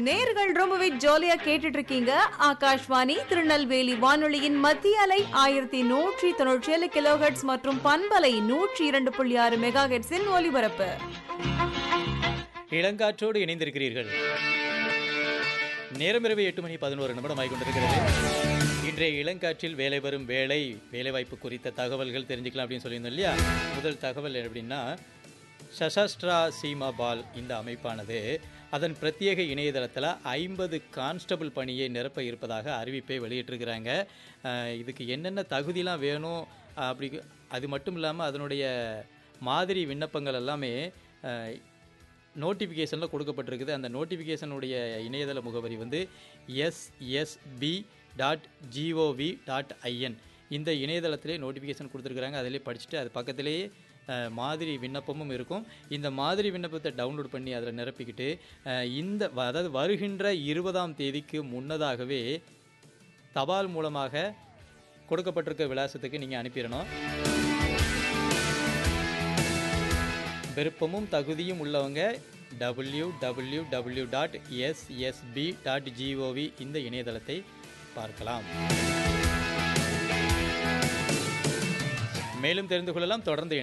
நேர்கள் ரொம்பவே ஜாலியா கேட்டுட்டு இருக்கீங்க ஆகாஷ்வாணி திருநெல்வேலி வானொலியின் மத்திய அலை ஆயிரத்தி நூற்றி தொண்ணூற்றி ஏழு கிலோஹெட்ஸ் மற்றும் பண்பலை நூற்றி இரண்டு புள்ளி ஆறு மெகா ஹெட்ஸின் ஒலிபரப்பு இளங்காற்றோடு இணைந்திருக்கிறீர்கள் நேரம் இரவு எட்டு மணி பதினோரு நிமிடம் ஆகி கொண்டிருக்கிறது இன்றைய இளங்காற்றில் வேலை வரும் வேலை வேலைவாய்ப்பு குறித்த தகவல்கள் தெரிஞ்சுக்கலாம் அப்படின்னு சொல்லியிருந்தோம் இல்லையா முதல் தகவல் எப்படின்னா சசாஸ்ட்ரா சீமா பால் இந்த அமைப்பானது அதன் பிரத்யேக இணையதளத்தில் ஐம்பது கான்ஸ்டபிள் பணியை நிரப்ப இருப்பதாக அறிவிப்பை வெளியிட்டிருக்கிறாங்க அஹ் இதுக்கு என்னென்ன தகுதிலாம் வேணும் அப்படி அது மட்டும் இல்லாமல் அதனுடைய மாதிரி விண்ணப்பங்கள் எல்லாமே அஹ், நோட்டிஃபிகேஷனில் கொடுக்கப்பட்டிருக்குது அந்த நோட்டிஃபிகேஷனுடைய இணையதள முகவரி வந்து SSB dot GOV dot IN இந்த இணையதளத்திலே நோட்டிஃபிகேஷன் கொடுத்துருக்குறாங்க அதிலே படிச்சுட்டு அது பக்கத்திலேயே அஹ், மாதிரி விண்ணப்பமும் இருக்கும் இந்த மாதிரி விண்ணப்பத்தை டவுன்லோட் பண்ணி அதில் நிரப்பிக்கிட்டு அஹ், இந்த வ- அதாவது வருகின்ற இருபதாம் தேதிக்கு முன்னதாகவே தபால் மூலமாக கொடுக்கப்பட்டிருக்க விலாசத்துக்கு நீங்கள் அனுப்பிடணும் விருப்பமும் தகுதியும் உள்ளவங்க W W W dot SSB dot GOV இந்த இணையதளத்தை பார்க்கலாம் மேலும் தெரிந்து கொள்ளலாம் தொடர்ந்து